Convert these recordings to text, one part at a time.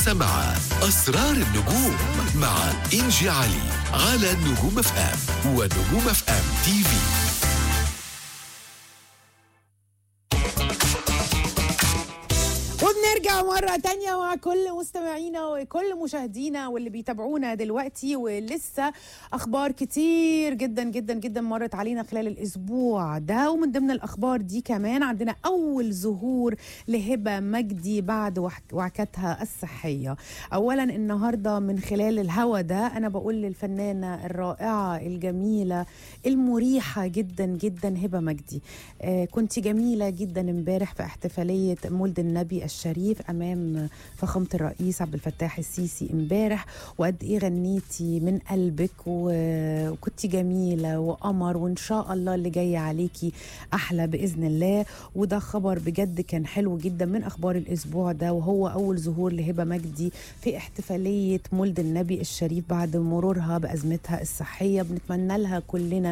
الخامسة مع أسرار النجوم مع إنجي علي على نجوم اف ام ونجوم اف ام تي في وبنرجع مرة تانية مع كل مستمعينا وكل مشاهدينا واللي بيتابعونا دلوقتي ولسه أخبار كتير جدا جدا جدا مرت علينا خلال الأسبوع ده ومن ضمن الأخبار دي كمان عندنا أول ظهور لهبة مجدي بعد وح- وعكتها الصحية أولا النهاردة من خلال الهوا ده أنا بقول للفنانة الرائعة الجميلة المريحة جدا جدا هبة مجدي آه كنت جميلة جدا امبارح في احتفالية مولد النبي الشريف أمام فخامة الرئيس عبد الفتاح السيسي امبارح وقد إيه غنيتي من قلبك و- وكنت جميلة وقمر وإن شاء الله اللي جاي عليكي أحلى بإذن الله وده خبر بجد كان حلو جدا من أخبار الأسبوع ده وهو أول ظهور لهبة مجدي في احتفالية مولد النبي الشريف بعد مرورها بأزمتها الصحية بنتمنى لها كلنا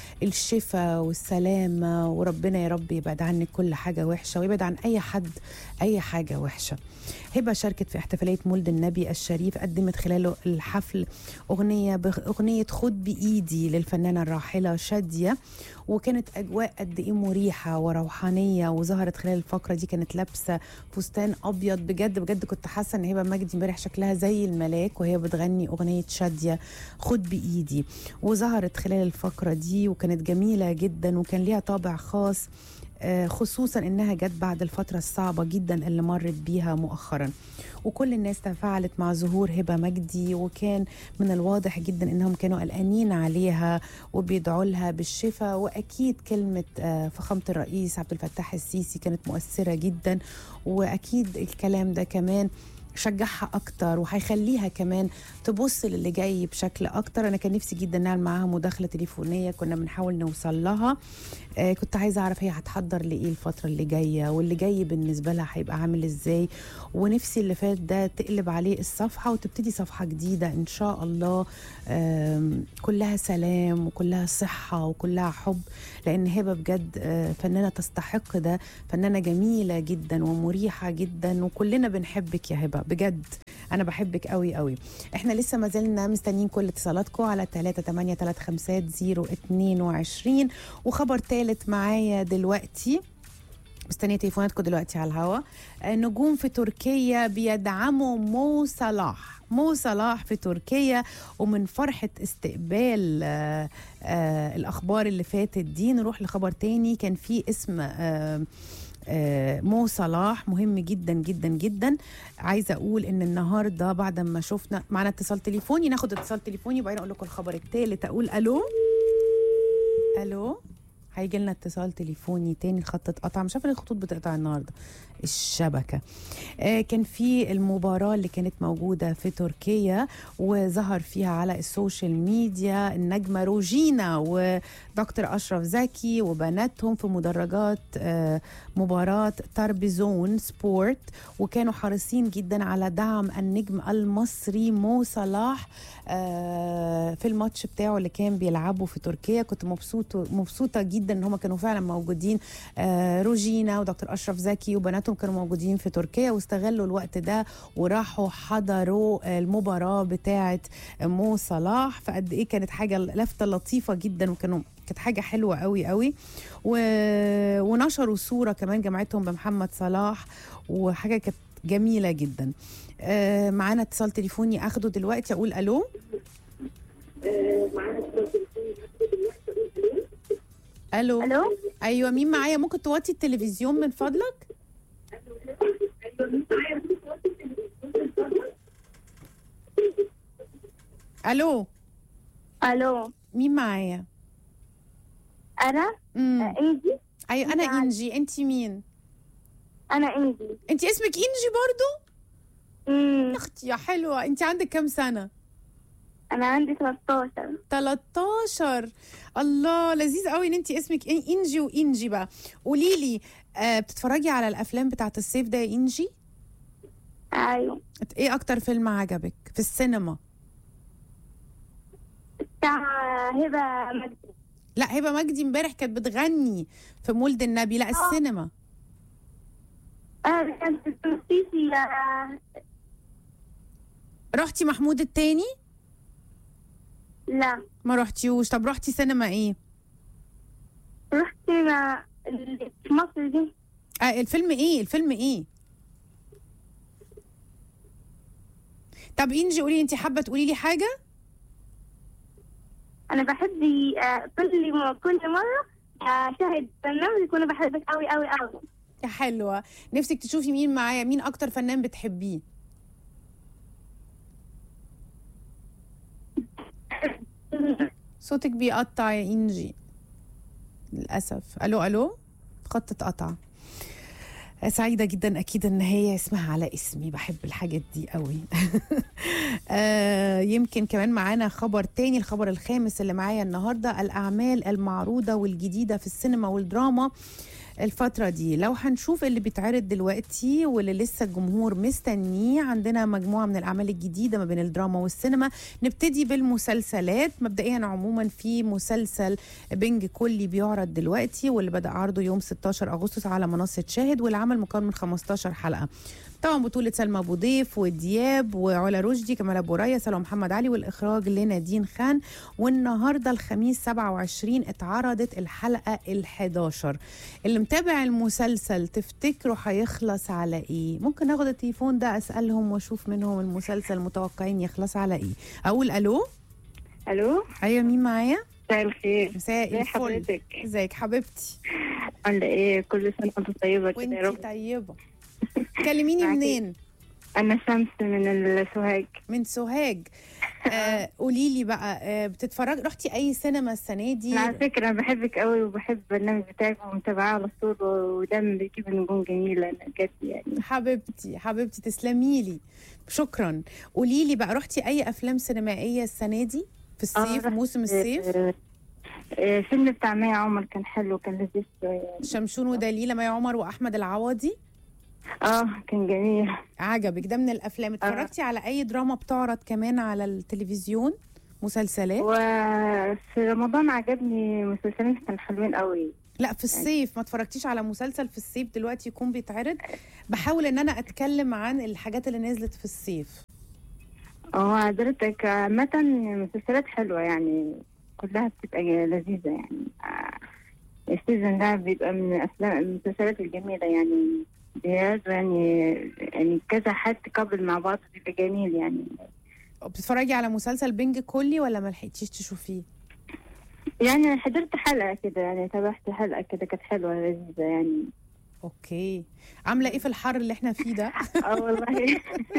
الشفاء والسلامة وربنا يا رب يبعد عنك كل حاجة وحشة ويبعد عن أي حد أي حاجة وحشة هبة شاركت في احتفالية مولد النبي الشريف قدمت خلاله الحفل أغنية بأغنية خد بإيدي للفنانة الراحلة شادية وكانت أجواء قد إيه مريحة وروحانية وظهرت خلال الفقرة دي كانت لابسة فستان أبيض بجد بجد كنت حاسة إن هبة مجدي امبارح شكلها زي الملاك وهي بتغني أغنية شادية خد بإيدي وظهرت خلال الفقرة دي وكانت جميلة جدا وكان ليها طابع خاص آه، خصوصا انها جت بعد الفتره الصعبه جدا اللي مرت بيها مؤخرا وكل الناس تفاعلت مع ظهور هبه مجدي وكان من الواضح جدا انهم كانوا قلقانين عليها وبيدعوا لها بالشفاء واكيد كلمه آه، فخامه الرئيس عبد الفتاح السيسي كانت مؤثره جدا واكيد الكلام ده كمان شجعها اكتر وهيخليها كمان تبص للي جاي بشكل اكتر انا كان نفسي جدا نعمل معاها مداخله تليفونيه كنا بنحاول نوصل لها آه كنت عايزه اعرف هي هتحضر لايه الفتره اللي جايه واللي جاي بالنسبه لها هيبقى عامل ازاي ونفسي اللي فات ده تقلب عليه الصفحه وتبتدي صفحه جديده ان شاء الله آم، كلها سلام وكلها صحه وكلها حب لان هبه بجد آه، فنانه تستحق ده فنانه جميله جدا ومريحه جدا وكلنا بنحبك يا هبه بجد انا بحبك قوي قوي احنا لسه ما زلنا مستنيين كل اتصالاتكم على 3 8 3 5 0 22 وخبر ثالث معايا دلوقتي مستنيه تليفوناتكم دلوقتي على الهوا آه، نجوم في تركيا بيدعموا مو صلاح مو صلاح في تركيا ومن فرحة استقبال آه آه الأخبار اللي فاتت دي نروح لخبر تاني كان فيه اسم آه آه، مو صلاح مهم جدا جدا جدا عايزه اقول ان النهارده بعد ما شفنا معنا اتصال تليفوني ناخد اتصال تليفوني وبعدين اقول لكم الخبر الثالث اقول الو الو هيجي لنا اتصال تليفوني تاني الخط اتقطع مش عارفه ليه الخطوط بتقطع النهارده الشبكه آه كان في المباراه اللي كانت موجوده في تركيا وظهر فيها على السوشيال ميديا النجمه روجينا ودكتور اشرف زكي وبناتهم في مدرجات آه مباراه تربيزون سبورت وكانوا حريصين جدا على دعم النجم المصري مو صلاح آه في الماتش بتاعه اللي كان بيلعبه في تركيا كنت مبسوطه مبسوطه جدا ان هم كانوا فعلا موجودين آه روجينا ودكتور اشرف زكي وبناتهم كانوا موجودين في تركيا واستغلوا الوقت ده وراحوا حضروا آه، المباراه بتاعه مو صلاح فقد ايه كانت حاجه لفته لطيفه جدا وكانوا كانت حاجه حلوه قوي قوي و... ونشروا صوره كمان جمعتهم بمحمد صلاح وحاجه كانت جميله جدا آه معانا اتصال تليفوني اخده دلوقتي اقول الو الو الو ايوه مين معايا ممكن توطي التلفزيون من فضلك الو الو مين معايا انا امم آه، انجي ايوه انا معاك. انجي انت مين انا انجي انت اسمك انجي برضو امم يا اختي يا حلوه انت عندك كام سنه انا عندي 13 13 الله لذيذ قوي ان انت اسمك إن- انجي وانجي بقى قولي لي آه بتتفرجي على الافلام بتاعت الصيف ده يا انجي ايوه ايه اكتر فيلم عجبك في السينما بتاع هبه مجدي لا هبه مجدي امبارح كانت بتغني في مولد النبي لا السينما اه كان في التنسيسي آه، رحتي محمود التاني لا ما رحتيوش طب رحتي سينما ايه رحت مع اللي في مصر دي آه الفيلم ايه الفيلم ايه طب انجي قولي انت حابه تقولي لي حاجه انا بحب آه، كل م- كل مره اشاهد برنامج يكون بحبك قوي قوي قوي يا حلوه نفسك تشوفي مين معايا مين اكتر فنان بتحبيه صوتك بيقطع يا انجي للاسف الو الو خط اتقطع سعيدة جدا أكيد إن هي اسمها على اسمي بحب الحاجات دي قوي آه يمكن كمان معانا خبر تاني الخبر الخامس اللي معايا النهاردة الأعمال المعروضة والجديدة في السينما والدراما الفترة دي لو هنشوف اللي بيتعرض دلوقتي واللي لسه الجمهور مستنيه عندنا مجموعة من الأعمال الجديدة ما بين الدراما والسينما نبتدي بالمسلسلات مبدئيا عموما في مسلسل بنج كلي بيعرض دلوقتي واللي بدأ عرضه يوم 16 أغسطس على منصة شاهد والعمل مكون من 15 حلقة طبعا بطولة سلمى أبو ضيف ودياب وعلا رشدي كمال أبو ريا سلوى محمد علي والإخراج لنادين خان والنهارده الخميس 27 اتعرضت الحلقة ال11 اللي متابع المسلسل تفتكروا هيخلص على ايه ممكن اخد التليفون ده اسالهم واشوف منهم المسلسل متوقعين يخلص على ايه اقول الو الو ايوه مين معايا مساء الخير مساء ازي الفل حضرتك ازيك حبيبتي عامله ايه كل سنه وانت طيبه كده يا وانتي رب طيبه كلميني معاكي. منين انا شمس من السوهاج من سوهاج آه قولي لي بقى آه بتتفرج رحتي اي سينما السنه دي أنا على فكره أنا بحبك قوي وبحب البرنامج بتاعك ومتابعاه على طول ودايما بيجيب نجوم جميله أنا بجد يعني حبيبتي حبيبتي تسلمي لي شكرا قولي لي بقى رحتي اي افلام سينمائيه السنه دي في الصيف رحت، موسم الصيف آه، آه، فيلم بتاع مي عمر كان حلو كان لذيذ شويه شمشون ودليلة مي عمر واحمد العوضي اه كان جميل عجبك ده من الافلام اتفرجتي على اي دراما بتعرض كمان على التلفزيون مسلسلات وفي رمضان عجبني مسلسلين كانوا حلوين قوي لا في الصيف ما اتفرجتيش على مسلسل في الصيف دلوقتي يكون بيتعرض بحاول ان انا اتكلم عن الحاجات اللي نزلت في الصيف اه حضرتك عامة مسلسلات حلوة يعني كلها بتبقى لذيذة يعني آه، السيزون ده بيبقى من الأفلام المسلسلات الجميلة يعني بيعرض يعني يعني كذا حد قبل مع بعض بيبقى جميل يعني بتتفرجي على مسلسل بنج كلي ولا ما لحقتيش تشوفيه يعني حضرت حلقة كده يعني تابعت حلقة كده كانت حلوة لذيذة يعني اوكي عامله ايه في الحر اللي احنا فيه ده اه والله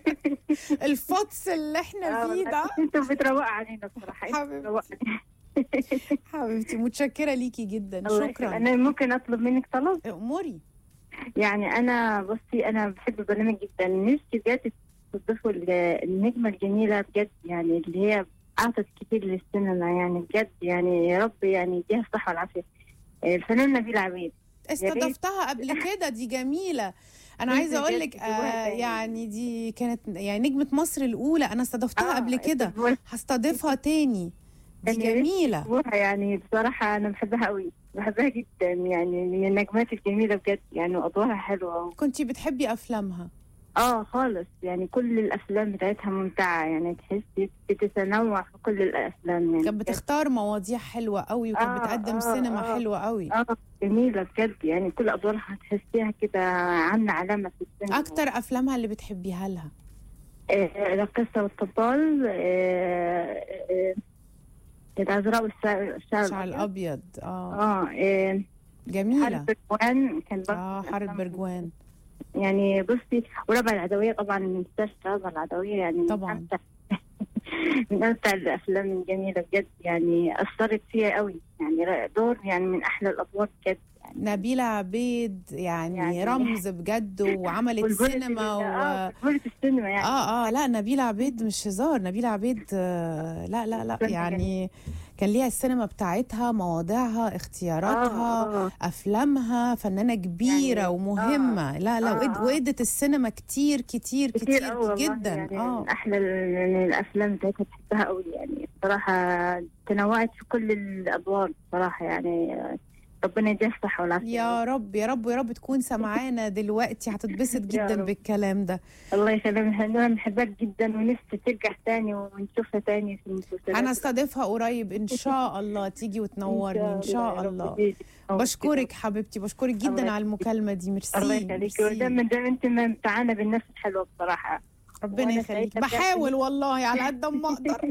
الفطس اللي احنا اه فيه والله ده انتوا بتروقوا علينا بصراحة انتوا حبيبتي. بتروقوا علينا. حبيبتي متشكره ليكي جدا الله يخليك. شكرا انا ممكن اطلب منك طلب اموري يعني انا بصي انا بحب البرنامج جدا نفسي بجد تضيفوا ال- النجمه الجميله بجد يعني اللي هي اعطت كتير للسينما يعني بجد يعني يا رب يعني يديها الصحه والعافيه الفنان نبيل عبيد استضفتها قبل كده دي جميله انا كنت عايزه اقول بجد لك جواها آه تاني. يعني دي كانت يعني نجمه مصر الاولى انا استضفتها آه، قبل كده استضافوها- هستضيفها تاني دي كان يا ريت جميله استضافوها يعني بصراحه انا بحبها قوي بحبها جدا يعني من النجمات الجميله بجد يعني وادوارها حلوه كنتي بتحبي افلامها اه خالص يعني كل الافلام بتاعتها ممتعه يعني تحسي بتتنوع في كل الافلام يعني كانت بجد. بتختار مواضيع حلوه قوي وكانت آه، بتقدم آه، سينما آه. حلوه قوي اه جميلة بجد يعني كل أدوارها تحسيها كده عاملة علامة في السينما اكتر افلامها اللي بتحبيها لها آه، القصة والطبال آه، آه، العذراء والشعر الشعر الشعر الأبيض. الابيض اه اه آه، جميله حرب برجوان كان برضه اه من حرب الأفلام- برجوان يعني بصي وربع العدوية طبعا من منتشر ربع العدوية يعني من طبعاً. أمتع من أمتع الأفلام الجميلة بجد يعني أثرت فيها قوي يعني دور يعني من أحلى الأدوار بجد يعني نبيلة عبيد يعني, يعني- رمز بجد وعملت والبوليس سينما اللي- و... اه بوليس السينما يعني اه اه لا نبيلة عبيد مش هزار نبيلة عبيد آه لا لا لا فيلم يعني كان ليها السينما بتاعتها مواضيعها اختياراتها آه، آه. افلامها فنانة كبيرة يعني- ومهمة لا لا آه، وإد- آه. وادت السينما كتير كتير كتير كتير, قوي والله جدا يعني اه من احلى ال- من الافلام بتاعتها بحبها قوي يعني بصراحه تنوعت في كل الادوار بصراحه يعني ربنا يديها الصحة والعافية يا رب يا رب يا رب تكون سمعانا دلوقتي هتتبسط يا جدا رب. بالكلام ده الله يسلمك انا بنحبك جدا ونفسي ترجع تاني ونشوفها تاني في المسلسلات انا استضيفها قريب ان شاء الله تيجي وتنورني ان شاء يا رب الله تيجي. بشكرك حبيبتي بشكرك الله جدا على يخليك. المكالمه دي ميرسي الله يخليك ميرسي. ودايما دايما انت ممتعانة بالناس الحلوة بصراحة ربنا وأنا يخليك سعيدة بجد. بحاول والله على قد ما اقدر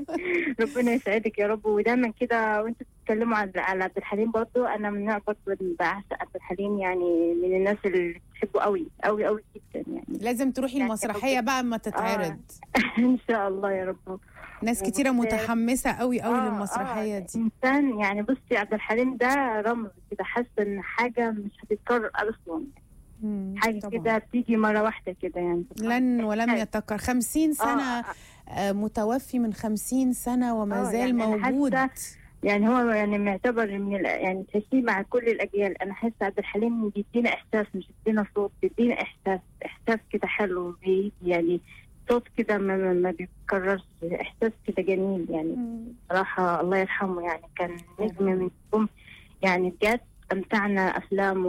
ربنا يسعدك يا رب ودايما كده وانتوا بتتكلموا على على عبد الحليم برضو انا من النوع برضو اللي بعشق عبد الحليم يعني من الناس اللي بتحبه قوي قوي قوي جدا يعني لازم تروحي يعني المسرحيه بقى اما تتعرض ان شاء الله يا رب ناس كتيره وبت- متحمسه قوي قوي آه، للمسرحيه آه، دي انسان يعني بصي عبد الحليم ده رمز كده حاسه ان حاجه مش هتتكرر اصلا مم، حاجه طبعاً. كده بتيجي مره واحده كده يعني لن ولم يتكرر خمسين سنة آه، آه، متوفي من خمسين سنة وما آه، زال يعني أنا موجود حاسة يعني هو يعني معتبر من ال... يعني تحسيه مع كل الاجيال انا حاسه عبد الحليم بيدينا احساس مش بيدينا صوت بيدينا احساس احساس كده حلو بي يعني صوت كده ما, ما, ما بيتكررش احساس كده جميل يعني مم. صراحه الله يرحمه يعني كان نجم من نجوم يعني بجد امتعنا افلامه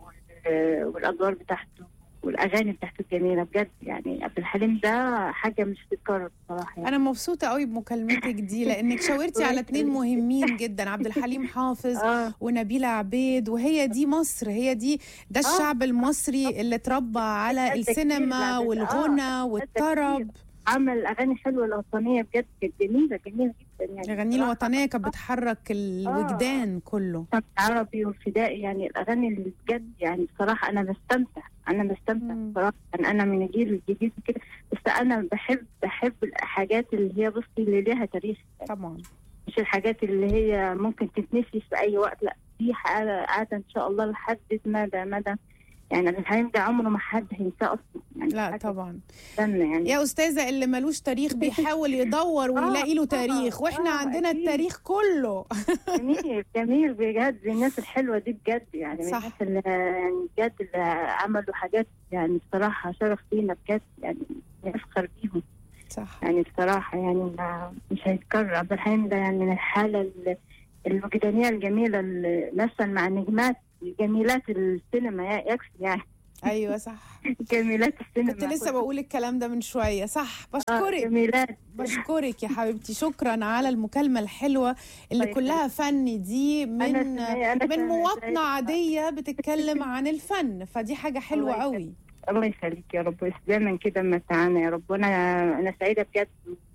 وال- والادوار بتاعته والاغاني بتاعته الجميله بجد يعني عبد الحليم ده حاجه مش بتتكرر بصراحه يعني. أنا مبسوطة قوي بمكالمتك دي لأنك شاورتي على اتنين مهمين جدا عبد الحليم حافظ اه ونبيلة عبيد وهي دي مصر هي دي ده آه. الشعب المصري اللي اتربى على أدى كتير السينما بعد- والغنى آه، والطرب عمل اغاني حلوه الوطنيه بجد كانت جميله جميله جدا يعني الأغاني بصراحة. الوطنية كانت بتحرك الوجدان كله صوت عربي والفدائي يعني الاغاني اللي بجد يعني بصراحه انا بستمتع انا بستمتع مم. بصراحه يعني انا من الجيل الجديد كده بس انا بحب بحب الحاجات اللي هي بصي اللي ليها تاريخ طبعا مش الحاجات اللي هي ممكن تتنسي في اي وقت لا دي حاجه قاعده ان شاء الله لحد مدى مدى يعني عبد الحليم ده عمره ما حد هينساه اصلا يعني لا حاجة طبعا تستنى يعني يا أستاذة اللي ملوش تاريخ بيحاول يدور ويلاقي له تاريخ وإحنا آه، عندنا أكيد. التاريخ كله جميل جميل بجد الناس الحلوه دي بجد يعني من صح. الناس اللي يعني بجد اللي عملوا حاجات يعني بصراحه شرف لينا بجد يعني نفخر بيهم صح يعني بصراحه يعني ما مش هيتكرر عبد الحليم ده يعني من الحاله ال- الوجدانيه الجميله اللي مثل مع نجمات جميلات السينما يا- يكفي يعني ايوه صح جميلات السينما كنت لسه بقول الكلام ده من شويه صح آه، بشكرك جميلات بشكرك يا حبيبتي شكرا على المكالمه الحلوه اللي الله كلها فن دي من أنا سعيدة- أنا من سعيدة. مواطنه عاديه بتتكلم عن الفن فدي حاجه حلوه الله قوي الله يخليك يا رب بس دايما كده متعانا يا رب وانا انا سعيده بجد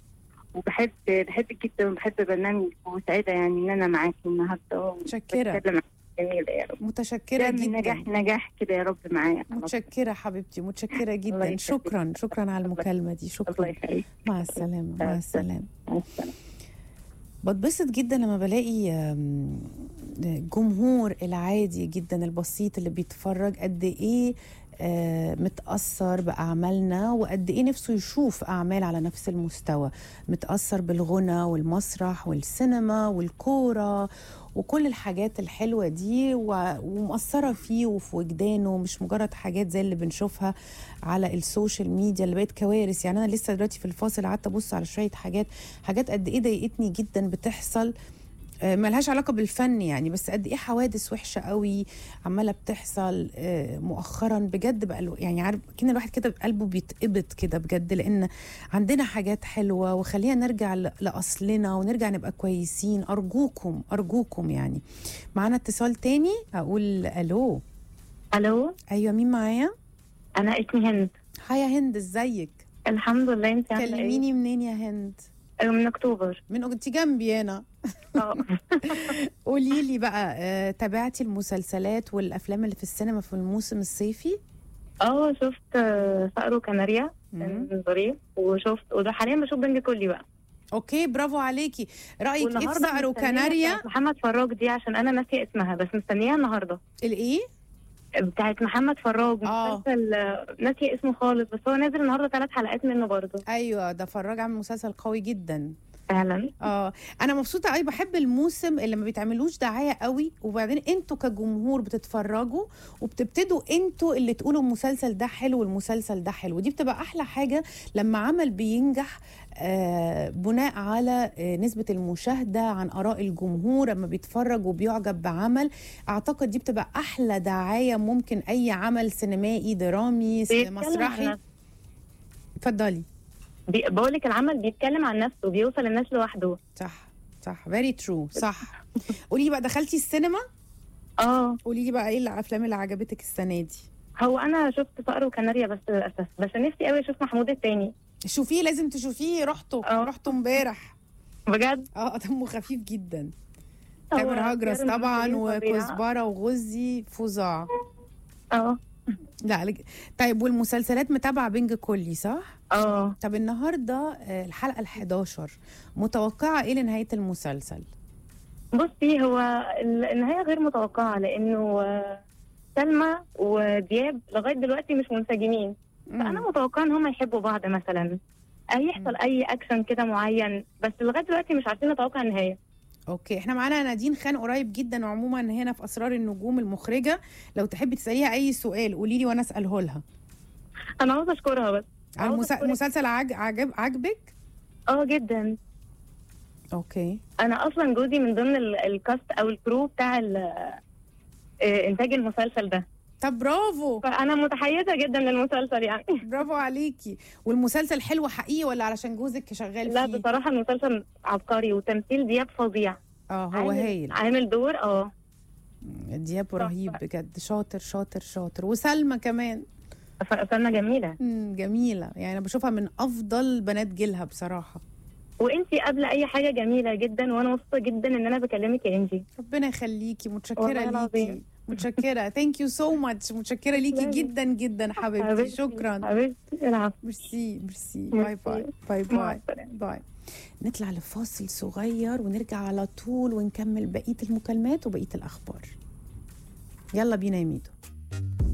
وبحب بحبك جدا وبحب برنامجك وسعيده يعني ان انا معاكي النهارده متشكرة. وبتكلم معاكي جميله يا رب متشكره دايما نجاح جدا نجاح كده يا رب معايا متشكره حبيبتي متشكره الله جدا يخليك. شكرا شكرا على المكالمه دي الله شكرا يخليك مع السلامه مع مع السلامه مع السلامه بتبسط جدا لما بلاقي آم، جمهور العادي جدا البسيط اللي بيتفرج قد ايه آه، متأثر بأعمالنا وقد إيه نفسه يشوف أعمال على نفس المستوى متأثر بالغنى والمسرح والسينما والكورة وكل الحاجات الحلوة دي و- ومأثرة فيه وفي وجدانه مش مجرد حاجات زي اللي بنشوفها على السوشيال ميديا اللي بقت كوارث يعني أنا لسه دلوقتي في الفاصل قعدت أبص على شوية حاجات حاجات قد إيه ضايقتني جدا بتحصل آه، ملهاش علاقة بالفن يعني بس قد ايه حوادث وحشة قوي عمالة بتحصل آه، مؤخرا بجد بقى الو- يعني عارف كان الواحد كده قلبه بيتقبض كده بجد لان عندنا حاجات حلوة وخلينا نرجع ل- لأصلنا ونرجع نبقى كويسين أرجوكم أرجوكم يعني معانا اتصال تاني أقول ألو الو أيوة مين معايا؟ انا اسمي هند هاي يا هند ازيك؟ الحمد لله انت عامله ايه كلميني منين يا هند؟ أيوة، من اكتوبر من انت جنبي هنا اه قولي لي بقى آه، تابعتي المسلسلات والافلام اللي في السينما في الموسم الصيفي اه شفت آه، صقر وكناريا مم. كان ظريف وشفت وده حاليا بشوف بنج كلي بقى اوكي برافو عليكي رايك ايه في والنهارده صقر مستنية وكناريا بتاعت محمد فراج دي عشان انا ناسيه اسمها بس مستنياها النهارده الايه بتاعت محمد فراج آه. مسلسل آه، ناسيه اسمه خالص بس هو نازل النهارده ثلاث حلقات منه برضه ايوه ده فراج عامل مسلسل قوي جدا فعلا اه انا مبسوطه قوي بحب الموسم اللي ما بيتعملوش دعايه قوي وبعدين انتوا كجمهور بتتفرجوا وبتبتدوا انتوا اللي تقولوا المسلسل ده حلو والمسلسل ده حلو ودي بتبقى احلى حاجه لما عمل بينجح آه بناء على آه نسبه المشاهده عن اراء الجمهور لما بيتفرج وبيعجب بعمل اعتقد دي بتبقى احلى دعايه ممكن اي عمل سينمائي درامي س- بيتكلم عن مسرحي نفسه. اتفضلي بي... بقول لك العمل بيتكلم عن نفسه بيوصل الناس لوحده صح صح فيري ترو صح قولي لي بقى دخلتي السينما اه قولي لي بقى ايه الافلام اللي عجبتك السنه دي هو انا شفت صقر وكناريا بس للاسف بس نفسي قوي اشوف محمود التاني شوفيه لازم تشوفيه رحته اه. رحته امبارح بجد اه دمه خفيف جدا هو تامر هجرس اختيار طبعا الممثلين فظيع. وكزبره وغزي فظاع اه لا لج- طيب والمسلسلات متابعه بنج كلي صح؟ اه طب النهارده آه، الحلقه ال11 متوقعه ايه لنهايه المسلسل؟ بصي هو ال- النهايه غير متوقعه لانه آه، سلمى ودياب لغايه دلوقتي مش منسجمين فانا متوقعه ان هم يحبوا بعض مثلا هيحصل اي اكشن كده معين بس لغايه دلوقتي مش عارفين نتوقع النهايه اوكي احنا معانا نادين خان قريب جدا وعموما هنا في اسرار النجوم المخرجه لو تحبي تساليها اي سؤال قولي لي وانا اساله لها انا عاوزه اشكرها بس على عاوزة المسا- أشكرك. المسلسل عج... عجب عجبك؟ اه جدا اوكي انا اصلا جوزي من ضمن ال- الكاست او الكرو بتاع ال- آه، انتاج المسلسل ده طب برافو فانا متحيزه جدا للمسلسل يعني برافو عليكي والمسلسل حلو حقيقي ولا علشان جوزك شغال لا فيه؟ بصراحه المسلسل عبقري وتمثيل دياب فظيع اه هو عامل- هايل عامل دور اه دياب رهيب بجد شاطر شاطر شاطر وسلمى كمان ف- سلمى جميله مم، جميله يعني انا بشوفها من افضل بنات جيلها بصراحه وانتي قبل اي حاجه جميله جدا وانا مبسوطه جدا ان انا بكلمك يا انجي ربنا يخليكي متشكره والله ليكي العظيم. متشكره ثانك يو سو ماتش متشكره ليكي تسلمي. جدا جدا حبيبتي حبيبتي شكرا حبيبتي العفو ميرسي ميرسي باي باي باي مع باي السلامه باي نطلع لفاصل صغير ونرجع على طول ونكمل بقيه المكالمات وبقيه الاخبار يلا بينا يا ميدو